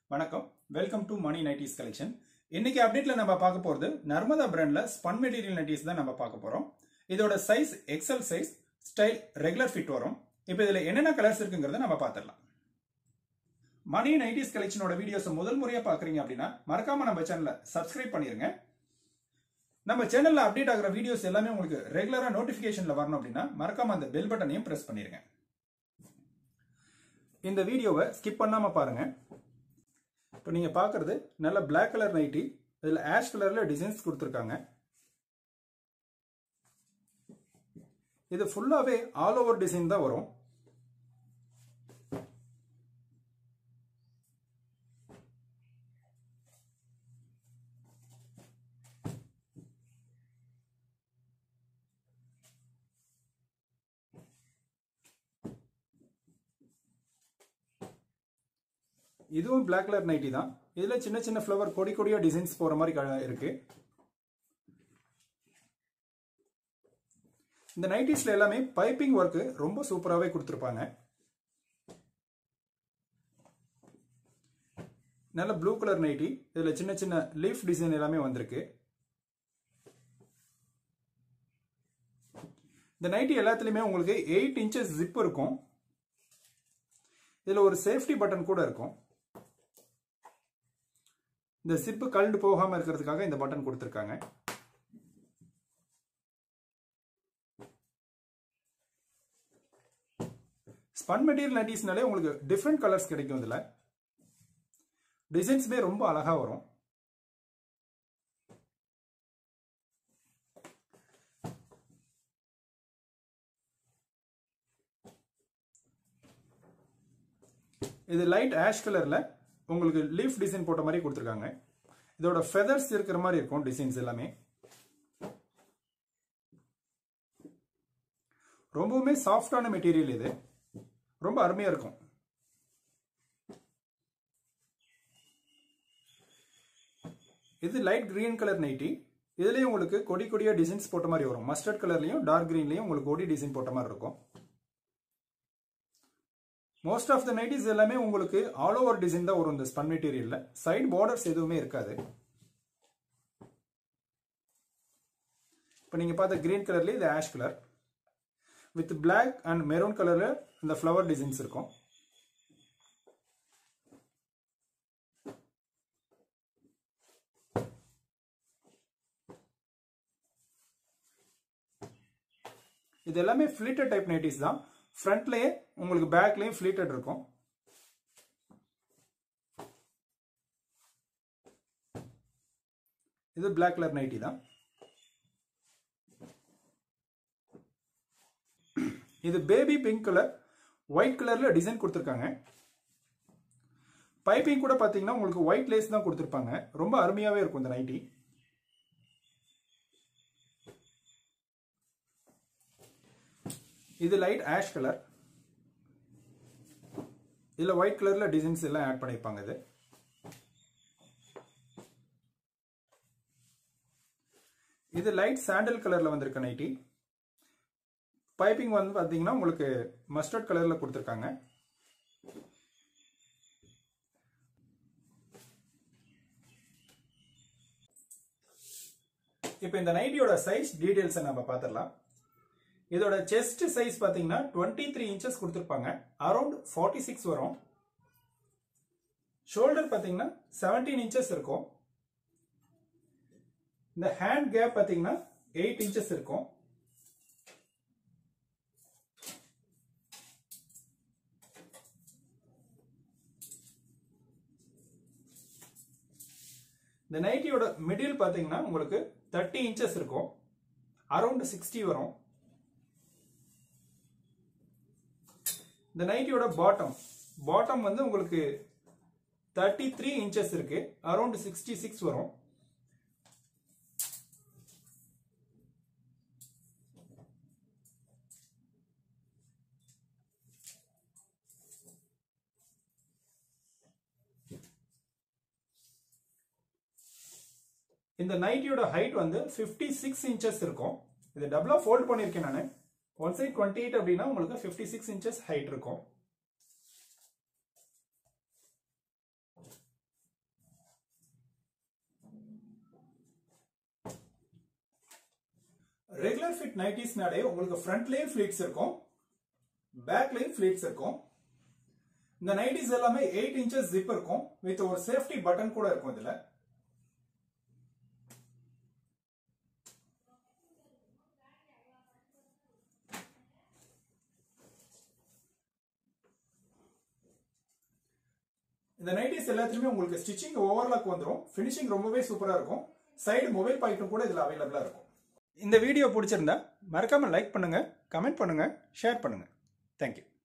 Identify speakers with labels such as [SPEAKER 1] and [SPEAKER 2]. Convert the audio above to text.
[SPEAKER 1] வணக்கம் welcome to Mani nighties collection இன்னைக்கு அப்டேட்ல நம்ம பார்க்க போறது நர்மதா பிராண்ட்ல ஸ்பன் மெட்டீரியல் நைட்டிஸ் தான் நம்ம பார்க்க போறோம் இதோட size XL size style regular fit வரும் இப்போ இதுல என்னென்ன கலர்ஸ் இருக்குங்கிறத நம்ம பார்த்துடலாம் மணி நைட்டிஸ் கலெக்ஷனோட வீடியோஸ் முதல் முறையா பாக்குறீங்க அப்படின்னா மறக்காம நம்ம சேனலை சப்ஸ்கிரைப் பண்ணிருங்க நம்ம சேனல்ல அப்டேட் ஆகிற வீடியோஸ் எல்லாமே உங்களுக்கு ரெகுலரா நோட்டிபிகேஷன்ல வரணும் அப்படின்னா மறக்காம அந்த பெல் பட்டனையும் பிரஸ் பண்ணிருங்க இந்த வீடியோவை ஸ்கிப் பண்ணாம பாருங்க இப்போ நீங்க பார்க்கறது நல்ல Black கலர் நைட்டி இதில் ஆஷ் கலர்ல டிசைன்ஸ் கொடுத்துருக்காங்க இது ஃபுல்லாவே ஆல் ஓவர் டிசைன் தான் வரும் இதுவும் Black கலர் நைட்டி தான் இதுல சின்ன சின்ன ஃப்ளவர் கொடி கொடியா டிசைன்ஸ் போற மாதிரி க- இருக்கு இந்த நைட்டிஸ்ல எல்லாமே பைப்பிங் ஒர்க் ரொம்ப சூப்பராகவே கொடுத்துருப்பாங்க நல்ல ப்ளூ கலர் நைட்டி இதுல சின்ன சின்ன லீஃப் டிசைன் எல்லாமே வந்திருக்கு இந்த நைட்டி எல்லாத்துலயுமே உங்களுக்கு எயிட் இன்ச்சஸ் ஜிப் இருக்கும் இதுல ஒரு சேஃப்டி பட்டன் கூட இருக்கும் இந்த சிப்பு கழண்டு போகாம இருக்கிறதுக்காக இந்த பட்டன் கொடுத்துருக்காங்க ஸ்பன் மெட்டீரியல் நைட்டிஸ்னாலே உங்களுக்கு டிஃப்ரெண்ட் கலர்ஸ் கிடைக்கும் இதுல டிசைன்ஸுமே ரொம்ப அழகா வரும் இது லைட் ஆஷ் கலர்ல உங்களுக்கு லீஃப் டிசைன் போட்ட மாதிரி கொடுத்துருக்காங்க இதோட ஃபெதர்ஸ் இருக்கிற மாதிரி இருக்கும் டிசைன்ஸ் எல்லாமே ரொம்பவுமே சாஃப்டான மெட்டீரியல் இது ரொம்ப அருமையா இருக்கும் இது லைட் கிரீன் கலர் நைட்டி இதுலயும் உங்களுக்கு கொடி கொடியா டிசைன்ஸ் போட்ட மாதிரி வரும் மஸ்டர்ட் கலர்லயும் டார்க் கிரீன்லயும் உங்களுக்கு கொடி டிசைன் போட்ட மாதிரி இருக்கும் மோஸ்ட் ஆஃப் த நைட்டிஸ் எல்லாமே உங்களுக்கு ஆல் ஓவர் டிசைன் தான் வரும் இந்த ஸ்பன் மெட்டீரியல்ல சைடு பார்டர்ஸ் எதுவுமே இருக்காது இப்போ நீங்க பார்த்த கிரீன் கலர்ல இது ash colour with Black and maroon கலர்ல இந்த ஃப்ளவர் டிசைன்ஸ் இருக்கும் இது எல்லாமே ஃபிளிட்டட் டைப் நைட்டிஸ் தான் ஃப்ரண்ட்லயே உங்களுக்கு பேக்லயும் ஃபிளிட்டட் இருக்கும் இது Black கலர் நைட்டி தான் இது பேபி பிங்க் கலர் ஒயிட் கலர்ல டிசைன் கொடுத்துருக்காங்க பைப்பிங் கூட பாத்தீங்கன்னா உங்களுக்கு ஒயிட் லேஸ் தான் கொடுத்துருப்பாங்க ரொம்ப அருமையாவே இருக்கும் இந்த நைட்டி இது லைட் ஆஷ் கலர் இதுல ஒயிட் கலர்ல டிசைன்ஸ் எல்லாம் ஆட் பண்ணிருப்பாங்க இது இது லைட் சாண்டல் கலர்ல வந்திருக்க நைட்டி பைப்பிங் வந்து பாத்தீங்கன்னா உங்களுக்கு மஸ்டர்ட் கலர்ல கொடுத்துருக்காங்க இப்போ இந்த நைட்டியோட சைஸ் டீடைல்ஸை நம்ம பார்த்துடலாம் இதோட செஸ்ட் சைஸ் பாத்தீங்கன்னா டுவெண்ட்டி த்ரீ இன்ச்சஸ் கொடுத்துருப்பாங்க அரௌண்ட் ஃபார்ட்டி சிக்ஸ் வரும் ஷோல்டர் பாத்தீங்கன்னா செவன்டீன் இன்ச்சஸ் இருக்கும் இந்த ஹேண்ட் கேப் பாத்தீங்கன்னா எயிட் இன்ச்சஸ் இருக்கும் இந்த நைட்டியோட மிடில் பாத்தீங்கன்னா உங்களுக்கு தேர்ட்டி இன்ச்சஸ் இருக்கும் அரௌண்ட் சிக்ஸ்டி வரும் இந்த நைட்டியோட பாட்டம் பாட்டம் வந்து உங்களுக்கு தேர்ட்டி த்ரீ இன்ச்சஸ் இருக்கு அரௌண்ட் சிக்ஸ்டி சிக்ஸ் வரும் இந்த நைட்டியோட ஹைட் வந்து 56 சிக்ஸ் இன்ச்சஸ் இருக்கும் இது டபுளா ஃபோல்ட் பண்ணியிருக்கேன் நான் ஒன் சைட் டுவெண்ட்டி எயிட் அப்படின்னா உங்களுக்கு 56 சிக்ஸ் இன்ச்சஸ் ஹைட் இருக்கும் ரெகுலர் ஃபிட் நைட்டிஸ்னாலே உங்களுக்கு ஃப்ரண்ட்லயும் ஃபிளீட்ஸ் இருக்கும் பேக்லயும் ஃபிளீட்ஸ் இருக்கும் இந்த நைட்டிஸ் எல்லாமே எயிட் இன்ச்சஸ் ஜிப் இருக்கும் வித் ஒரு சேஃப்டி பட்டன் கூட இருக்கும் இதுல இந்த நைட்டிஸ் எல்லாத்துலயுமே உங்களுக்கு ஸ்டிச்சிங் ஓவர்லாக் வந்துடும் ஃபினிஷிங் ரொம்பவே சூப்பரா இருக்கும் சைடு மொபைல் பாக்கெட்டும் கூட இதுல அவைலபிளா இருக்கும் இந்த வீடியோ பிடிச்சிருந்தா மறக்காம லைக் பண்ணுங்க கமெண்ட் பண்ணுங்க ஷேர் பண்ணுங்க தேங்க்யூ